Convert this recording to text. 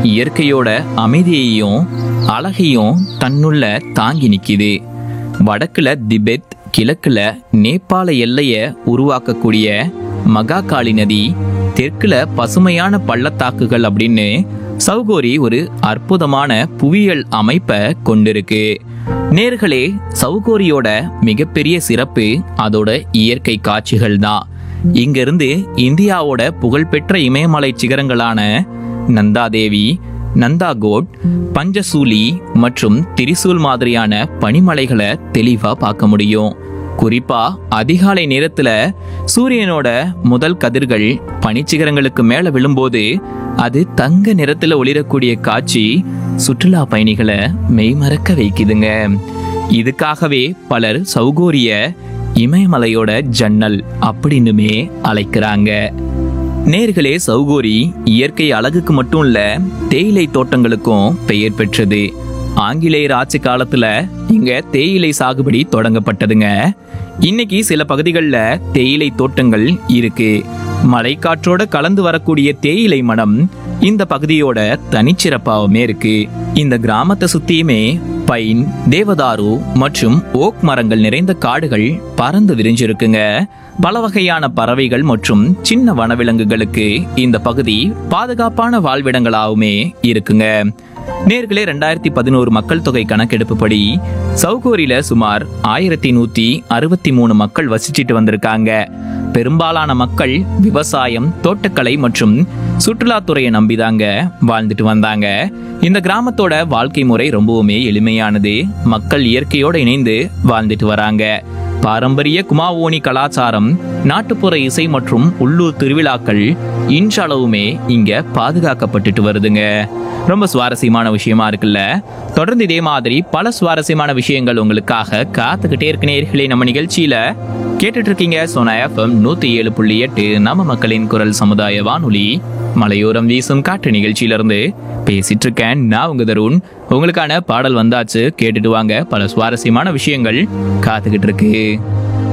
இயற்கையோட அமைதியையும் அழகையும் தன்னுள்ள தாங்கி நிக்குது வடக்குல திபெத் கிழக்குல நேபாள எல்லைய உருவாக்கக்கூடிய மகாகாளி நதி தெற்குல பசுமையான பள்ளத்தாக்குகள் அப்படின்னு சௌகோரி ஒரு அற்புதமான புவியியல் அமைப்பை கொண்டிருக்கு நேர்களே சௌகோரியோட மிகப்பெரிய சிறப்பு அதோட இயற்கை காட்சிகள் தான் இங்கிருந்து இந்தியாவோட புகழ்பெற்ற இமயமலை சிகரங்களான நந்தாதேவி நந்தாகோட் பஞ்சசூலி மற்றும் திரிசூல் மாதிரியான பனிமலைகளை தெளிவா பார்க்க முடியும் குறிப்பா அதிகாலை நேரத்துல சூரியனோட முதல் கதிர்கள் பனிச்சிகரங்களுக்கு மேல விழும்போது அது தங்க நிறத்துல ஒளிரக்கூடிய காட்சி சுற்றுலா பயணிகளை மெய்மறக்க வைக்குதுங்க இதுக்காகவே பலர் சௌகோரிய இமயமலையோட ஜன்னல் அப்படின்னுமே அழைக்கிறாங்க நேர்களே சௌகோரி இயற்கை அழகுக்கு மட்டும் இல்ல தேயிலை தோட்டங்களுக்கும் பெயர் பெற்றது ஆங்கிலேயர் ஆட்சி காலத்துல இங்க தேயிலை சாகுபடி தொடங்கப்பட்டதுங்க இன்னைக்கு சில பகுதிகளில் தேயிலை தோட்டங்கள் இருக்கு மழைக்காற்றோட கலந்து வரக்கூடிய தேயிலை மனம் இந்த பகுதியோட தனிச்சிறப்பாகவுமே இருக்கு இந்த கிராமத்தை சுத்தியுமே பைன் தேவதாரு மற்றும் ஓக் மரங்கள் நிறைந்த காடுகள் பறந்து விரிஞ்சிருக்குங்க பல வகையான பறவைகள் மற்றும் சின்ன வனவிலங்குகளுக்கு இந்த பகுதி பாதுகாப்பான வாழ்விடங்களாகவுமே இருக்குங்க நேர்களே ரெண்டாயிரத்தி பதினோரு மக்கள் தொகை கணக்கெடுப்புப்படி சௌகோரியில சுமார் ஆயிரத்தி நூத்தி அறுபத்தி மூணு மக்கள் வசிச்சிட்டு வந்திருக்காங்க பெரும்பாலான மக்கள் விவசாயம் தோட்டக்கலை மற்றும் சுற்றுலாத்துறையை நம்பிதாங்க வாழ்ந்துட்டு வந்தாங்க இந்த கிராமத்தோட வாழ்க்கை முறை ரொம்பவுமே எளிமையானது மக்கள் இயற்கையோட இணைந்து வாழ்ந்துட்டு வராங்க பாரம்பரிய குமாவோனி கலாச்சாரம் நாட்டுப்புற இசை மற்றும் உள்ளூர் திருவிழாக்கள் இன்றளவுமே இங்க பாதுகாக்கப்பட்டுட்டு வருதுங்க ரொம்ப சுவாரஸ்யமான விஷயமா இருக்குல்ல தொடர்ந்து இதே மாதிரி பல சுவாரஸ்யமான விஷயங்கள் உங்களுக்காக காத்துக்கிட்டே இருக்க நேர்களே நம்ம நிகழ்ச்சியில கேட்டுட்டு இருக்கீங்க சோனா எஃப்எம் நூத்தி ஏழு புள்ளி எட்டு நம்ம மக்களின் குரல் சமுதாய வானொலி மலையோரம் வீசும் காற்று நிகழ்ச்சியிலிருந்து பேசிட்டு இருக்கேன் நான் உங்க தருண் உங்களுக்கான பாடல் வந்தாச்சு கேட்டுட்டு வாங்க பல சுவாரஸ்யமான விஷயங்கள் காத்துக்கிட்டு இருக்கு